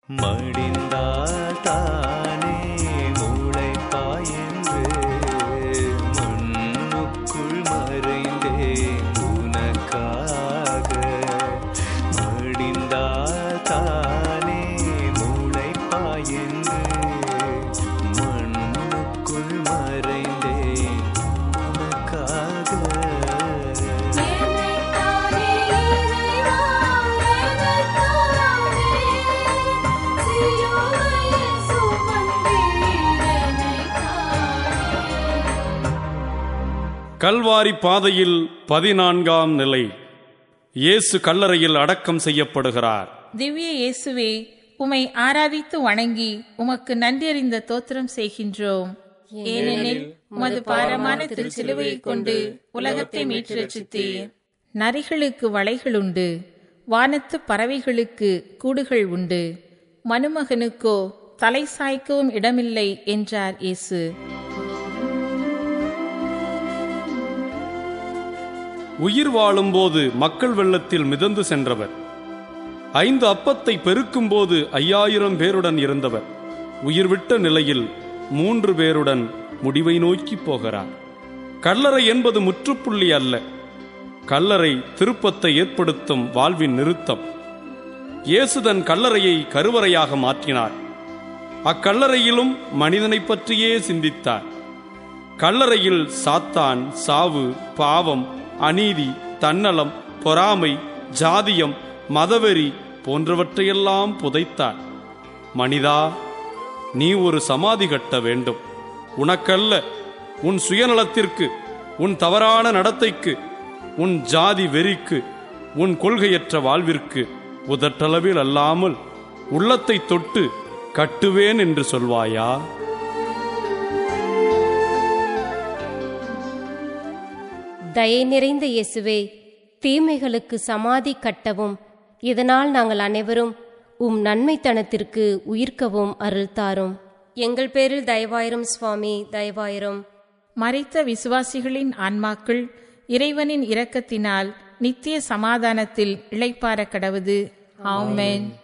மடிந்தால் தானே முளைப்பாயென்று மண்ணுக்குள் மறைந்தேன் உனக்காக மடிந்தால் தானே முளைப்பாயென்று மண்ணுக்குள் மறைந்தேன் உனக்காக என்னைத்தானே இறைவா எனக்காகவே சிலுவையில் சுமந்தீர் என்னைத்தானே கல்வாரி பாதையில் பதினான்காம் நிலை இயேசு கல்லறையில் அடக்கம் செய்யப்படுகிறார் திவ்ய இயேசுவே உமை ஆராதித்து வணங்கி உமக்கு நன்றியறிந்த தோத்திரம் செய்கின்றோம் ஏனெனில் உமது பாரமான திருச்சிலுவையைக் கொண்டு உலகத்தை மீட்டு ரட்சித்தீர் நரிகளுக்கு வலைகள் உண்டு வானத்து பறவைகளுக்கு கூடுகள் உண்டு மனுமகனுக்கோ தலை சாய்க்கவும் இடமில்லை என்றார் இயேசு உயிர் வாழும்போது மக்கள் வெள்ளத்தில் மிதந்து சென்றவர் ஐந்து அப்பத்தை பெருக்கும்போது ஐயாயிரம் பேருடன் இருந்தவர் உயிர்விட்ட நிலையில் மூன்று பேருடன் முடிவை நோக்கி போகிறார் கல்லறை என்பது முற்றுப்புள்ளி அல்ல கல்லறை திருப்பத்தை ஏற்படுத்தும் வாழ்வின் நிறுத்தம் இயேசு தன் கல்லறையை கருவறையாக மாற்றினார் அக்கல்லறையிலும் மனிதனைப் பற்றியே சிந்தித்தார் கல்லறையில் சாத்தான் சாவு பாவம் அநீதி தன்னலம் பொறாமை ஜாதியம் மதவெறி போன்றவற்றையெல்லாம் புதைத்தார் மனிதா நீ ஒரு சமாதி கட்ட வேண்டும் உனக்கல்ல உன் சுயநலத்திற்கு உன் தவறான நடத்தைக்கு உன் ஜாதி வெறிக்கு உன் கொள்கையற்ற வாழ்விற்கு உதட்டளவில் அல்லாமல் உள்ளத்தை தொட்டு கட்டுவேன் என்று சொல்வாயா தயை நிறைந்த இயேசுவே தீமைகளுக்கு சமாதி கட்டவும் இதனால் நாங்கள் அனைவரும் உம் நன்மைத்தனத்திற்கு உயிர்க்கவும் அருள் தாரும் எங்கள் பேரில் தயவாயிரும் சுவாமி தயவாயிரும் மறைத்த விசுவாசிகளின் ஆன்மாக்கள் இறைவனின் இரக்கத்தினால் நித்திய சமாதானத்தில் இளைப்பார கடவுது ஆமென்